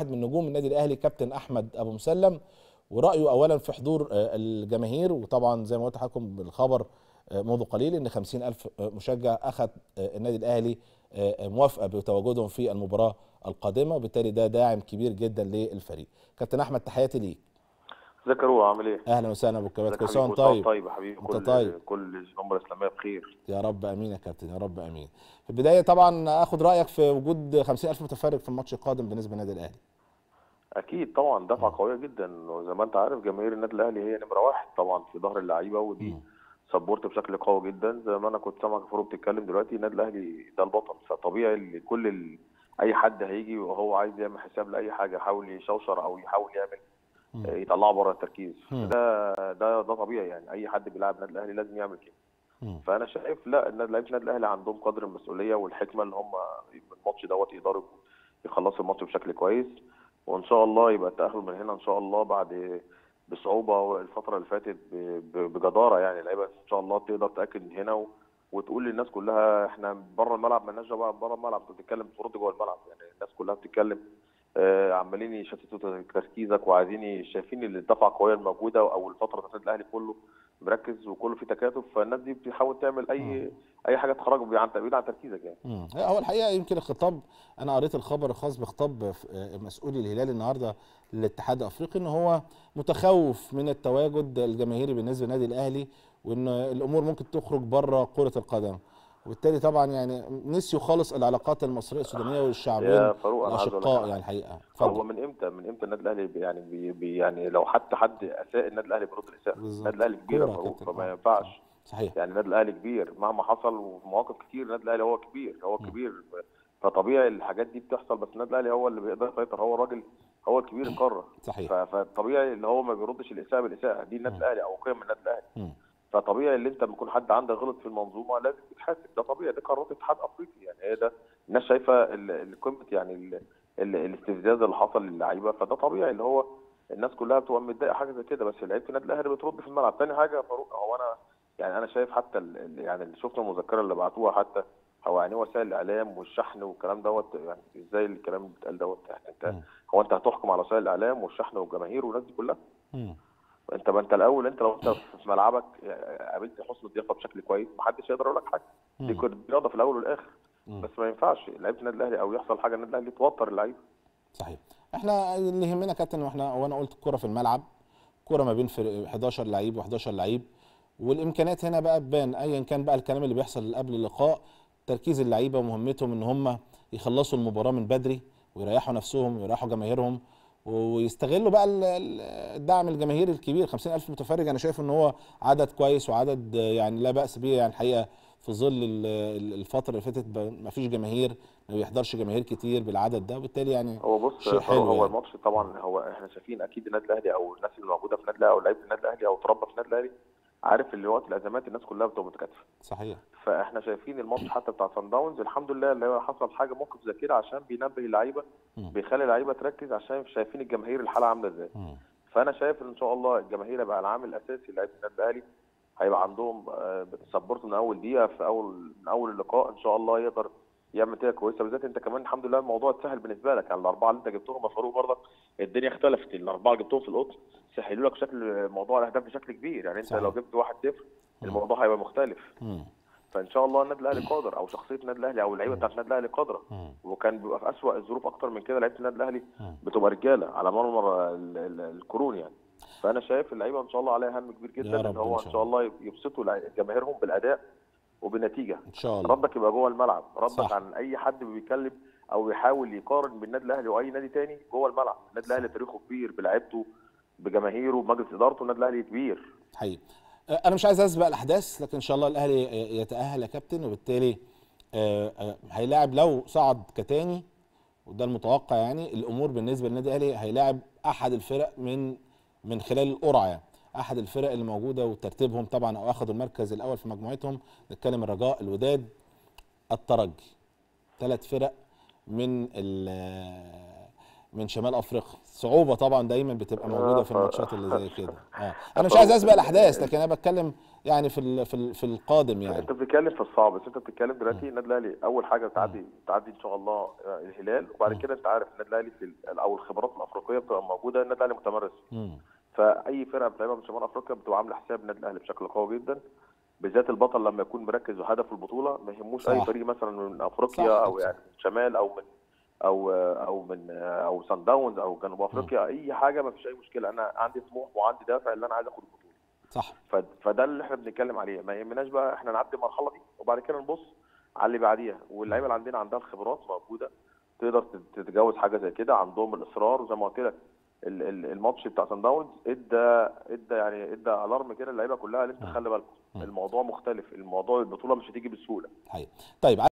واحد من نجوم النادي الاهلي كابتن احمد ابو مسلم ورايه اولا في حضور آه، الجماهير وطبعا زي ما قلت لحضراتكم بالخبر آه، منذ قليل ان 50 الف مشجع اخذ آه، النادي الاهلي آه، موافقه بتواجدهم في المباراه القادمه وبالتالي ده داعم كبير جدا للفريق كابتن احمد تحياتي ليك ازيك يا روح عامل ايه؟ اهلا وسهلا ابو الكبات ازيك كل يا سنه حبيبي؟ وانت كل طيب سنة طيب يا حبيبي انت كل طيب. كل الامه الاسلاميه بخير يا رب امين يا كابتن يا رب امين في البدايه طبعا اخد رايك في وجود 50000 متفرج في الماتش القادم بالنسبه للنادي الاهلي اكيد طبعا دفعه قويه جدا وزي ما انت عارف جماهير النادي الاهلي هي نمره واحد طبعا في ظهر اللعيبه ودي مم. سبورت بشكل قوي جدا زي ما انا كنت سامعك فاروق بتتكلم دلوقتي النادي الاهلي ده البطل فطبيعي ان كل ال... اي حد هيجي وهو عايز يعمل حساب لاي حاجه يحاول يشوشر او يحاول يعمل مم. آه، يطلعه بره التركيز مم. ده ده ده طبيعي يعني اي حد بيلعب النادي الاهلي لازم يعمل كده مم. فانا شايف لا النادي لعيبه النادي الاهلي عندهم قدر المسؤوليه والحكمه ان هم الماتش دوت يقدروا يخلصوا الماتش بشكل كويس وان شاء الله يبقى التاهل من هنا ان شاء الله بعد بصعوبه الفتره اللي فاتت ب- ب- بجداره يعني اللعيبه ان شاء الله تقدر تاكد من هنا و... وتقول للناس كلها احنا بره الملعب مالناش دعوه بره الملعب انت بتتكلم ترد جوه الملعب يعني الناس كلها بتتكلم آه عمالين يشتتوا تركيزك وعايزين شايفين ان الدفعه القويه الموجوده او الفتره بتاعت النادي الاهلي كله مركز وكله في تكاتف فالناس دي بتحاول تعمل اي اي حاجه تخرج عن بعيد عن تركيزك يعني مم. هو الحقيقه يمكن الخطاب انا قريت الخبر الخاص بخطاب آه، مسؤولي الهلال النهارده للاتحاد الافريقي ان هو متخوف من التواجد الجماهيري بالنسبه للنادي الاهلي وان الامور ممكن تخرج بره كره القدم وبالتالي طبعا يعني نسيوا خالص العلاقات المصريه السودانيه يا والشعبين فاروق انا عايز اقول لك الاشقاء على يعني الحقيقه هو اتفضل من امتى من امتى النادي الاهلي بي- يعني بي بي يعني لو حتى حد اساء النادي الاهلي بيرد الاساءه بالظبط. النادي الاهلي كبير يا كورة يا فاروق كابتن. فما آه. ينفعش صحيح يعني النادي الاهلي كبير مهما حصل وفي مواقف كتير النادي الاهلي هو كبير هو كبير فطبيعي الحاجات دي بتحصل بس النادي الاهلي هو اللي بيقدر يسيطر هو الراجل هو الكبير القاره صحيح ف- فطبيعي اللي هو ما بيردش الاساءه بالاساءه دي النادي الاهلي او قيم النادي الاهلي مم. فطبيعي اللي انت لما يكون حد عندك غلط في المنظومه لازم تتحاسب ده طبيعي ده قرارات اتحاد افريقي يعني هي ده الناس شايفه ال- ال- قمه يعني ال- ال- الاستفزاز اللي حصل للعيبه فده طبيعي اللي هو الناس كلها بتبقى متضايقه حاجه زي كده بس لعيبه النادي الاهلي بترد في الملعب تاني حاجه يا فاروق هو انا يعني انا شايف حتى ال- ال- يعني اللي شفنا المذكره اللي بعتوها حتى هو يعني وسائل الاعلام والشحن والكلام دوت يعني ازاي الكلام اللي بيتقال دوت يعني انت مم. هو انت هتحكم على وسائل الاعلام والشحن والجماهير والناس دي كلها مم. انت ما انت الاول انت لو انت في ملعبك قابلت حسن الضيافه بشكل كويس محدش يقدر يقول لك حاجه دي مم. كره رياضه في الاول والاخر مم. بس ما ينفعش لعيبه النادي الاهلي او يحصل حاجه النادي الاهلي توتر اللعيبه صحيح احنا اللي يهمنا يا كابتن واحنا وانا قلت الكره في الملعب كره ما بين فرق 11 لعيب و11 لعيب والامكانيات هنا بقى تبان ايا كان بقى الكلام اللي بيحصل قبل اللقاء تركيز اللعيبه ومهمتهم ان هم يخلصوا المباراه من بدري ويريحوا نفسهم ويريحوا جماهيرهم ويستغلوا بقى ال- ال- الدعم الجماهيري الكبير 50000 متفرج انا شايف ان هو عدد كويس وعدد يعني لا باس به يعني الحقيقه في ظل ال- ال- الفتره اللي فاتت ما فيش جماهير ما بيحضرش جماهير كتير بالعدد ده وبالتالي يعني هو بص شيء حلو هو يعني. الماتش طبعا هو احنا شايفين اكيد النادي الاهلي او الناس اللي موجوده في النادي الاهلي او لعيبه النادي الاهلي او تربى في النادي الاهلي عارف اللي وقت الازمات الناس كلها بتبقى متكاتفه صحيح فاحنا شايفين الماتش حتى بتاع سان داونز الحمد لله اللي هو حصل حاجه موقف زي كده عشان بينبه اللعيبه مم. بيخلي اللعيبه تركز عشان شايفين الجماهير الحاله عامله ازاي مم. فانا شايف ان ان شاء الله الجماهير هيبقى العامل الاساسي لعيبه النادي الاهلي هيبقى عندهم سبورت من اول دقيقه في اول من اول اللقاء ان شاء الله يقدر يعمل نتيجه كويسه بالذات انت كمان الحمد لله الموضوع اتسهل بالنسبه لك يعني الاربعه اللي انت جبتهم يا فاروق برضك الدنيا اختلفت الاربعه جبتهم في القطر سهلوا لك شكل موضوع الاهداف بشكل كبير يعني انت صحيح. لو جبت 1-0 الموضوع هيبقى مختلف مم. فان شاء الله النادي الاهلي قادر او شخصيه النادي الاهلي او اللعيبه بتاعت النادي الاهلي قادره مم. وكان بيبقى في اسوأ الظروف اكتر من كده لعيبه النادي الاهلي مم. بتبقى رجاله على مرمى ال- ال- القرون يعني فانا شايف اللعيبه ان شاء الله عليها هم كبير يا جدا رب ان هو إن شاء ان شاء الله يبسطوا لع- جماهيرهم بالاداء وبالنتيجه ان شاء الله ردك يبقى جوه الملعب ردك صح. عن اي حد بيتكلم او يحاول يقارن بالنادي الاهلي واي نادي تاني جوه الملعب النادي الاهلي تاريخه كبير بلعيبته بجماهيره بمجلس ادارته النادي الاهلي كبير حقيقي آه، انا مش عايز اسبق الاحداث لكن ان شاء الله الاهلي آه، يتاهل يا كابتن وبالتالي آه، آه، هيلاعب لو صعد كتاني وده المتوقع يعني الامور بالنسبه للنادي الاهلي هيلاعب احد الفرق من من خلال القرعه يعني احد الفرق اللي موجوده وترتيبهم طبعا او اخذوا المركز الاول في مجموعتهم نتكلم الرجاء الوداد الترجي ثلاث فرق من ال- من شمال افريقيا صعوبه طبعا دايما بتبقى موجوده في ف- الماتشات اللي زي كده اه انا مش عايز اسبق الاحداث لكن انا بتكلم يعني في ال- في ال- في القادم يعني انت بتتكلم في الصعب بس انت بتتكلم دلوقتي النادي الاهلي اول حاجه تعدي تعدي ان شاء الله آه، الهلال وبعد كده انت عارف النادي الاهلي في ال- او الخبرات الافريقيه بتبقى موجوده النادي الاهلي متمرس مم. فاي فرقه بتلعبها من شمال افريقيا بتبقى عامله حساب النادي الاهلي بشكل قوي جدا بالذات البطل لما يكون مركز وهدف البطوله ما يهموش اي صح. فريق مثلا من افريقيا صح، او صح. يعني من شمال او من او او من او سان داونز او جنوب افريقيا اي حاجه ما فيش اي مشكله انا عندي طموح وعندي دافع ان انا عايز اخد البطوله صح ف- فده اللي احنا بنتكلم عليه ما يهمناش بقى احنا نعدي المرحله دي وبعد كده نبص على اللي بعديها واللعيبه اللي عندنا عندها الخبرات موجوده تقدر تت- تتجاوز حاجه زي كده عندهم الاصرار وزي ما قلت لك ال- ال- الماتش بتاع سان داونز ادى ادى يعني ادى الارم كده اللعيبه كلها اللي انت خلي بالكم الموضوع مختلف الموضوع البطوله مش هتيجي بسهوله حقيقي طيب